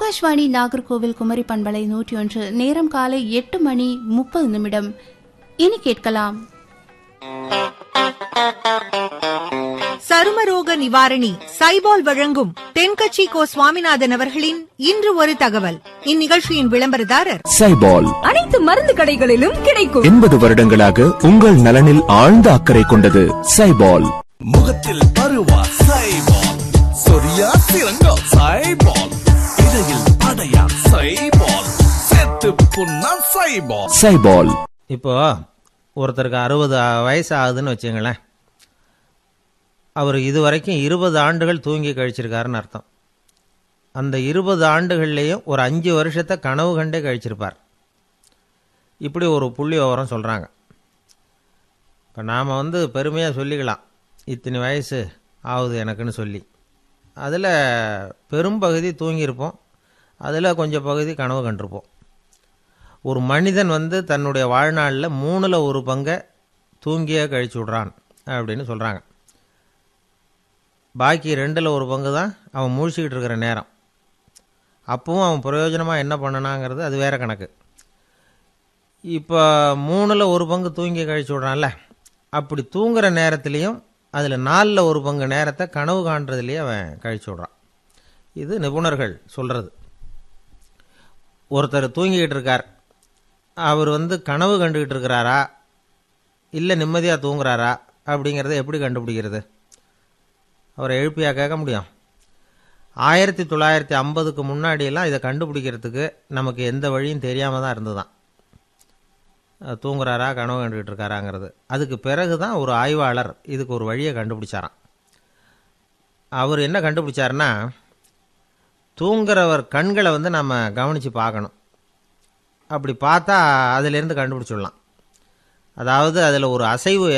ஆகாஷ்வாணி நாகர்கோவில் குமரி பண்பலை நூற்றி ஒன்று நேரம் காலை எட்டு மணி முப்பது நிமிடம் இனி கேட்கலாம் சருமரோக நிவாரணி சைபால் வழங்கும் தென்கட்சி கோ சுவாமிநாதன் அவர்களின் இன்று ஒரு தகவல் இந்நிகழ்ச்சியின் விளம்பரதாரர் சைபால் அனைத்து மருந்து கடைகளிலும் கிடைக்கும் எண்பது வருடங்களாக உங்கள் நலனில் ஆழ்ந்த அக்கறை கொண்டது சைபால் முகத்தில் பருவா சைபால் சொரியா சிறங்கா சைபால் இடையில் அடையா சைபால் செத்து புண்ணா சைபால் சைபால் இப்போ ஒருத்தருக்கு அறுபது வயசு ஆகுதுன்னு வச்சுங்களேன் அவர் இதுவரைக்கும் இருபது ஆண்டுகள் தூங்கி கழிச்சிருக்காருன்னு அர்த்தம் அந்த இருபது ஆண்டுகள்லேயும் ஒரு அஞ்சு வருஷத்தை கனவு கண்டே கழிச்சிருப்பார் இப்படி ஒரு புள்ளி விவரம் சொல்கிறாங்க இப்போ நாம் வந்து பெருமையாக சொல்லிக்கலாம் இத்தனை வயசு ஆகுது எனக்குன்னு சொல்லி அதில் பெரும்பகுதி தூங்கியிருப்போம் அதில் கொஞ்சம் பகுதி கனவு கண்டிருப்போம் ஒரு மனிதன் வந்து தன்னுடைய வாழ்நாளில் மூணில் ஒரு பங்கை தூங்கியே கழிச்சு விட்றான் அப்படின்னு சொல்கிறாங்க பாக்கி ரெண்டில் ஒரு பங்கு தான் அவன் முழிச்சிக்கிட்டு இருக்கிற நேரம் அப்பவும் அவன் பிரயோஜனமாக என்ன பண்ணனாங்கிறது அது வேற கணக்கு இப்போ மூணில் ஒரு பங்கு தூங்கி கழிச்சு விட்றான்ல அப்படி தூங்குற நேரத்துலேயும் அதில் நாலில் ஒரு பங்கு நேரத்தை கனவு காண்றதுலேயே அவன் கழிச்சு விட்றான் இது நிபுணர்கள் சொல்கிறது ஒருத்தர் தூங்கிக்கிட்டு இருக்கார் அவர் வந்து கனவு கண்டுக்கிட்டு இருக்கிறாரா இல்லை நிம்மதியாக தூங்குறாரா அப்படிங்கிறத எப்படி கண்டுபிடிக்கிறது அவரை எழுப்பியா கேட்க முடியும் ஆயிரத்தி தொள்ளாயிரத்தி ஐம்பதுக்கு முன்னாடியெல்லாம் இதை கண்டுபிடிக்கிறதுக்கு நமக்கு எந்த வழியும் தெரியாமல் தான் இருந்ததுதான் அஹ் தூங்குறாரா கனவு கண்டுக்கிட்டு இருக்காராங்கிறது அதுக்கு பிறகு தான் ஒரு ஆய்வாளர் இதுக்கு ஒரு வழியை கண்டுபிடிச்சாராம் அவர் என்ன கண்டுபிடிச்சாருன்னா தூங்குறவர் கண்களை வந்து நம்ம கவனித்து பார்க்கணும் அப்படி பார்த்தா அதிலேருந்து கண்டுபிடிச்சிடலாம் அதாவது அதில் ஒரு அசைவு